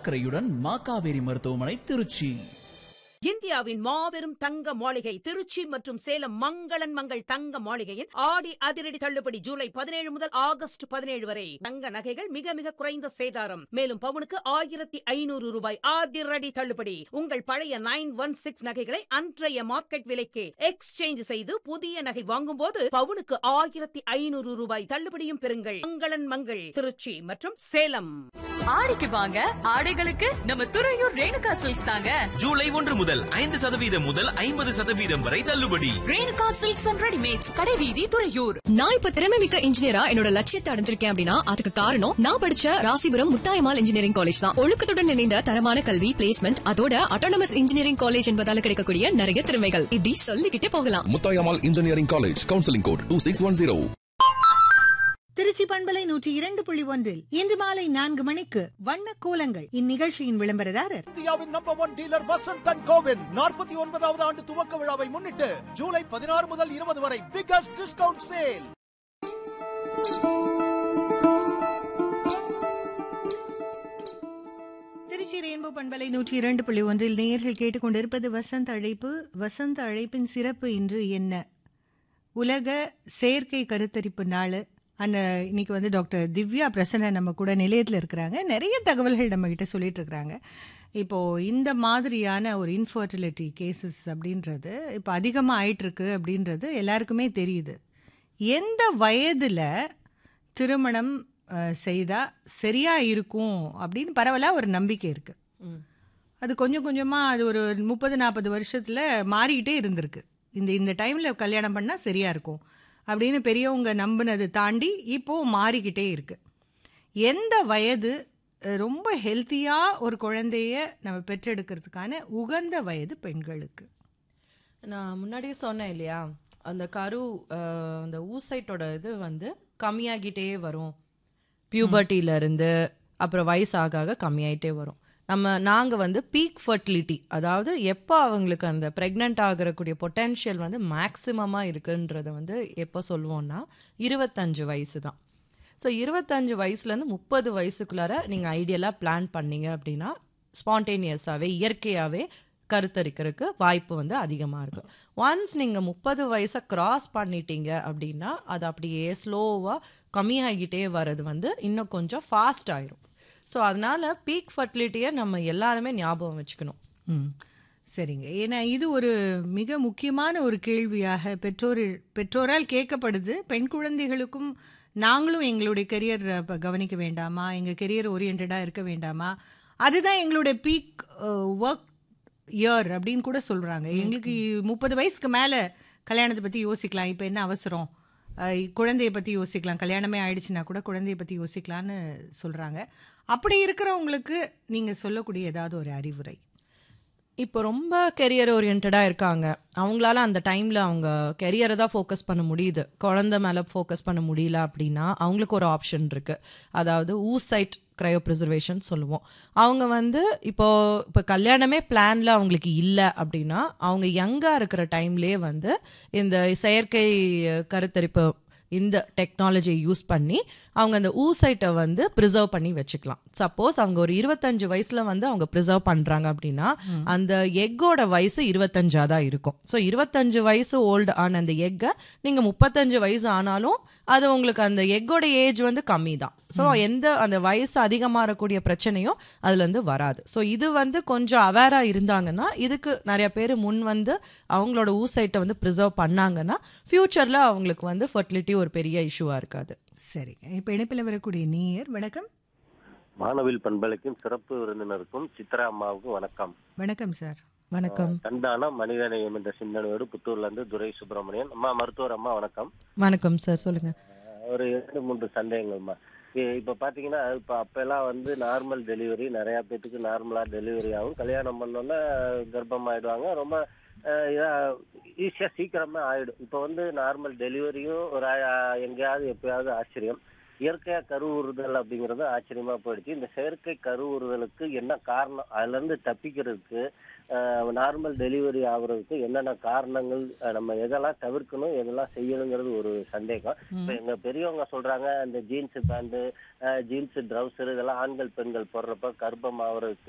அக்கறையுடன் மா காவேரி மருத்துவமனை திருச்சி இந்தியாவின் மாபெரும் தங்க மாளிகை திருச்சி மற்றும் சேலம் மங்களன் மங்கள் தங்க மாளிகையின் ஆடி அதிரடி தள்ளுபடி ஜூலை பதினேழு முதல் ஆகஸ்ட் பதினேழு வரை தங்க நகைகள் மிக மிக குறைந்த சேதாரம் மேலும் பவுனுக்கு ஆயிரத்தி ஐநூறு ரூபாய் அதிரடி தள்ளுபடி உங்கள் பழைய நைன் ஒன் சிக்ஸ் நகைகளை அன்றைய மார்க்கெட் விலைக்கு எக்ஸ்சேஞ்ச் செய்து புதிய நகை வாங்கும்போது பவுனுக்கு ஆயிரத்தி ஐநூறு ரூபாய் தள்ளுபடியும் பெறுங்கள் மங்களன் மங்கள் திருச்சி மற்றும் சேலம் ஆடிக்கு வாங்க ஆடைகளுக்கு நம்ம துறையூர் ரேணுகா சில்க்ஸ் தாங்க ஜூலை ஒன்று முதல் ஐந்து சதவீதம் முதல் ஐம்பது சதவீதம் வரை தள்ளுபடி ரேணுகா சில்க்ஸ் அண்ட் ரெடிமேட்ஸ் கடைவீதி துறையூர் நான் இப்ப திறமை மிக்க இன்ஜினியரா என்னோட லட்சியத்தை அடைஞ்சிருக்கேன் அப்படின்னா அதுக்கு காரணம் நான் படிச்ச ராசிபுரம் முத்தாயமால் இன்ஜினியரிங் காலேஜ் தான் ஒழுக்கத்துடன் இணைந்த தரமான கல்வி பிளேஸ்மெண்ட் அதோட அட்டானமஸ் இன்ஜினியரிங் காலேஜ் என்பதால கிடைக்கக்கூடிய நிறைய திறமைகள் இப்படி சொல்லிக்கிட்டே போகலாம் Muthayammal engineering college counselling code two six one zero Tiruchi பண்பலை நூற்றி இரண்டு புள்ளி ஒன்றில் இன்று மாலை நான்கு மணிக்கு வண்ண கோலங்கள் இந்நிகழ்ச்சியின் விளம்பரதாரர் இந்தியாவின் number one dealer Vasanth and கோவின் நாற்பத்தி ஒன்பதாவது ஆண்டு துவக்க விழாவை முன்னிட்டு ஜூலை பதினாறு முதல் இருபது வரை biggest discount sale Tiruchi rainbow பண்பலை நூற்றி இரண்டு புள்ளி ஒன்றில் நேயர்கள் கேட்டுக்கொண்டிருப்பது வசந்த் அழைப்பு வசந்த் அழைப்பின் சிறப்பு இன்று என்ன உலக செயற்கை கருத்தரிப்பு நாள் அந்த இன்னைக்கு வந்து டாக்டர் திவ்யா பிரசன்ன நம்ம கூட நிலையத்தில் இருக்கிறாங்க நிறைய தகவல்கள் நம்ம கிட்ட சொல்லிட்டு இருக்கிறாங்க இப்போ இந்த மாதிரியான ஒரு இன்ஃபர்டிலிட்டி கேசஸ் அப்படின்றது இப்போ அதிகமாக ஆயிட்டிருக்கு அப்படின்றது எல்லாருக்குமே தெரியுது எந்த வயதில் திருமணம் அஹ், செய்தா சரியா இருக்கும் அப்படின்னு பரவலாக ஒரு நம்பிக்கை இருக்கு அது கொஞ்சம் கொஞ்சமாக அது ஒரு முப்பது நாற்பது வருஷத்தில் மாறிக்கிட்டே இருந்திருக்கு இந்த இந்த டைமில் கல்யாணம் பண்ணால் சரியா இருக்கும் அப்படின்னு பெரியவங்க நம்பினது தாண்டி இப்போ மாறிக்கிட்டே இருக்கு எந்த வயது அஹ், ரொம்ப ஹெல்த்தியாக ஒரு குழந்தைய நம்ம பெற்றெடுக்கிறதுக்கான உகந்த வயது பெண்களுக்கு நான் முன்னாடியே சொன்னேன் இல்லையா அந்த கரு அஹ், அந்த ஊசைட்டோட இது வந்து கம்மியாகிட்டே வரும் பியூபர்ட்டில இருந்து அப்புறம் வயசு ஆக ஆக கம்மியாயிட்டே வரும் நம்ம நாங்கள் வந்து பீக் ஃபர்டிலிட்டி அதாவது எப்போ அவங்களுக்கு அந்த ப்ரெக்னென்ட் ஆகக்கூடிய பொட்டென்ஷியல் வந்து மேக்ஸிமமாக இருக்குன்றத வந்து எப்போ சொல்லுவோம்னா இருபத்தஞ்சு வயசு தான் ஸோ இருபத்தஞ்சு வயசுலேருந்து முப்பது வயசுக்குள்ளார நீங்கள் ஐடியலாக பிளான் பண்ணீங்க அப்படின்னா ஸ்பான்டேனியஸாகவே இயற்கையாகவே கருத்தரிக்கிறதுக்கு வாய்ப்பு வந்து அதிகமாக இருக்கும் ஒன்ஸ் நீங்கள் முப்பது வயசை கிராஸ் பண்ணிட்டீங்க அப்படின்னா அது அப்படியே ஸ்லோவாக கம்மியாகிட்டே வர்றது வந்து இன்னும் கொஞ்சம் ஃபாஸ்ட் ஆயிரும் ஸோ அதனால பீக் ஃபர்டிலிட்டியை நம்ம எல்லாருமே ஞாபகம் வச்சுக்கணும் ம் சரிங்க ஏன்னா இது ஒரு மிக முக்கியமான ஒரு கேள்வியாக பெற்றோர் பெற்றோரால் கேட்கப்படுது பெண் குழந்தைகளுக்கும் நாங்களும் எங்களுடைய கெரியர் கவனிக்க வேண்டாமா எங்கள் கெரியர் ஓரியன்டாக இருக்க வேண்டாமா அதுதான் எங்களுடைய பீக் ஒர்க் இயர் அப்படின்னு கூட சொல்கிறாங்க எங்களுக்கு முப்பது வயசுக்கு மேலே கல்யாணத்தை பற்றி யோசிக்கலாம் இப்போ என்ன அவசரம் அஹ், குழந்தைய பற்றி யோசிக்கலாம் கல்யாணமே ஆயிடுச்சுன்னா கூட குழந்தைய பற்றி யோசிக்கலான்னு சொல்கிறாங்க அப்படி இருக்கிறவங்களுக்கு நீங்கள் சொல்லக்கூடிய ஏதாவது ஒரு அறிவுரை இப்போ ரொம்ப கெரியர் ஓரியன்டாக இருக்காங்க அவங்களால அந்த டைமில் அவங்க கெரியரை தான் ஃபோக்கஸ் பண்ண முடியுது குழந்தை மேலே ஃபோக்கஸ் பண்ண முடியல அப்படின்னா அவங்களுக்கு ஒரு ஆப்ஷன் இருக்குது அதாவது ஊசைட் க்ரையோ ப்ரிசர்வேஷன் சொல்லுவோம் அவங்க வந்து இப்போ இப்போ கல்யாணமே பிளான்ல அவங்களுக்கு இல்லை அப்படின்னா அவங்க யங்காக இருக்கிற டைம்லேயே வந்து இந்த செயற்கை கருத்தரிப்பு இந்த டெக்னாலஜியை யூஸ் பண்ணி அவங்க அந்த ஊசைட்டை வந்து ப்ரிசர்வ் பண்ணி வச்சுக்கலாம் சப்போஸ் அவங்க ஒரு இருபத்தஞ்சு வயசுல வந்து அவங்க ப்ரிசர்வ் பண்றாங்க அப்படின்னா அந்த எக்கோட வயசு இருபத்தஞ்சா தான் இருக்கும் ஸோ இருபத்தஞ்சு வயசு ஓல்டு ஆன அந்த எக்கை நீங்க முப்பத்தஞ்சு வயசு ஆனாலும் அது உங்களுக்கு அந்த எக்கோட ஏஜ் வந்து கம்மி தான் ஸோ எந்த அந்த வயசு அதிகமாக இருக்கக்கூடிய பிரச்சனையும் அதுல இருந்து வராது ஸோ இது வந்து கொஞ்சம் அவேரா இருந்தாங்கன்னா இதுக்கு நிறைய பேர் முன் வந்து அவங்களோட ஊசைட்டை வந்து ப்ரிசர்வ் பண்ணாங்கன்னா ஃபியூச்சர்ல அவங்களுக்கு வந்து ஃபர்டிலிட்டி ஒரு பெரிய இஷ்யூவா இருக்காது சரிங்க இப்போ இணைப்பில் வரக்கூடிய நீர் வணக்கம் மாணவில் பண்பலைக்கும் சிறப்பு விருந்தினருக்கும் சித்ரா அம்மாவுக்கும் வணக்கம் வணக்கம் சார் வணக்கம் தண்டான மனிதநேயம் என்ற சிந்தனையோடு புத்தூர்ல இருந்து துரை சுப்பிரமணியன் அம்மா மருத்துவர் அம்மா வணக்கம் வணக்கம் சார் சொல்லுங்க அஹ் ஒரு இரண்டு மூன்று சந்தேகங்கள்மா இ- இப்ப பாத்தீங்கன்னா இப்ப அப்ப எல்லாம் வந்து நார்மல் டெலிவரி நிறைய பேத்துக்கு நார்மலா டெலிவரி ஆகும் கல்யாணம் பண்ணோன்னா கர்ப்பம் ஆயிடுவாங்க ரொம்ப அஹ், இதா ஈஸியா சீக்கிரமா ஆயிடும் இப்ப வந்து நார்மல் டெலிவரியும் ஒரு ஆ- எங்கேயாவது எப்பயாவது ஆச்சரியம் இயற்கையா கருவுறுதல் அப்படிங்கிறது ஆச்சரியமா போயிடுச்சு இந்த செயற்கை கருவுறுதலுக்கு என்ன காரணம் அதுல இருந்து தப்பிக்கிறதுக்கு நார்மல் டெலிவரி ஆகுறதுக்கு என்னென்ன காரணங்கள் அஹ், நம்ம எதெல்லாம் தவிர்க்கணும் எதெல்லாம் செய்யணுங்கிறது ஒரு சந்தேகம் இப்ப எங்க பெரியவங்க சொல்றாங்க இந்த ஜீன்ஸ் பேண்ட் ஜீன்ஸ் ட்ரௌசர் இதெல்லாம் ஆண்கள் பெண்கள் போடுறப்ப கர்ப்பம் ஆகுறதுக்கு